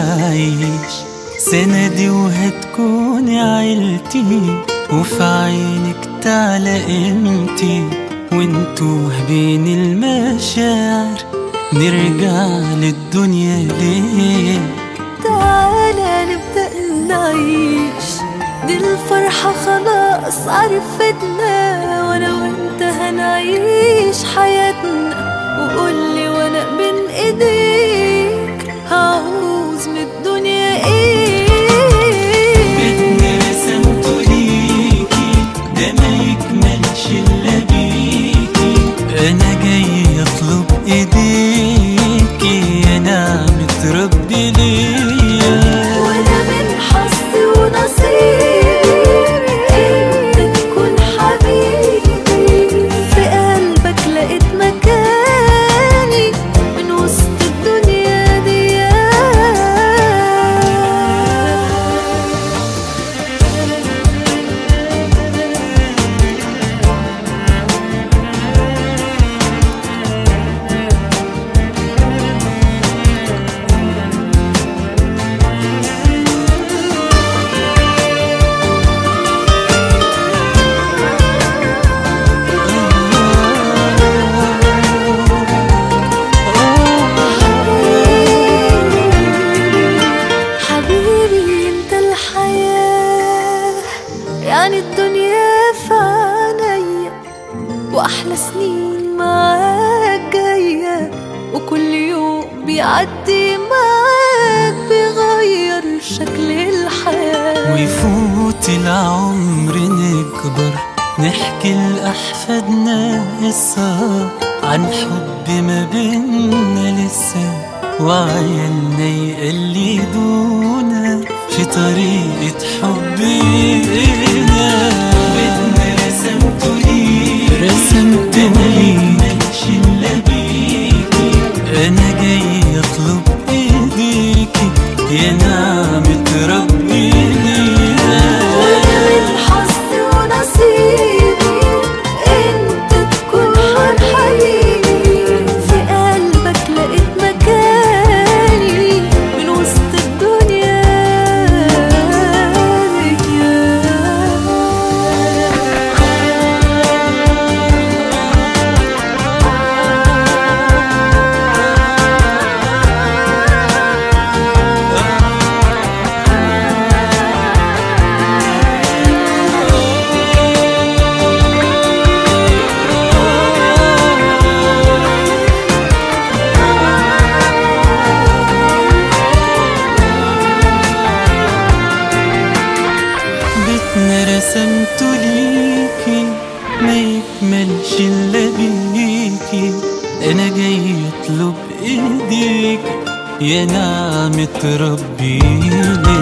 هعيش سندي وهتكوني عيلتي وفي عينك تعلى قيمتي وانتوه بين المشاعر نرجع للدنيا ليه تعالى نبدأ نعيش دي الفرحة خلاص عرفتنا وانا وانت هنعيش حياتنا وقولي وانا بين ايديك هعوز من الدنيا ايه بيتنا رسمته ليكي ده ما يكملش الا بيكي انا جاي اطلب ايديكي يا نعمة ربي ليا وانا من حظي ونصيبي انت تكون حبيبي في قلبك لقيت مكاني من وسط الدنيا دي حبيبي انت الحياة يعني الدنيا في عينيا واحلى سنين معاك جاية وكل يوم بيعدي معاك بيغير شكل الحياة ويفوت العمر نكبر نحكي لأحفادنا قصة عن حب ما بينا لسه وعيالنا يقلدونا في طريقة حبنا بيتنا رسمته ليكي رسمته ملكش إلا بيكي أنا جاي أطلب إيديكي يا نعمة ربي ليا وانا من حظي ونصيبي انت تكون حبيبي في قلبك لقيت مكاني من وسط الدنيا بيتنا رسمته ليكي ما يكملش الا بيكي انا جاي اطلب ايديك يا نعمة ربي ليا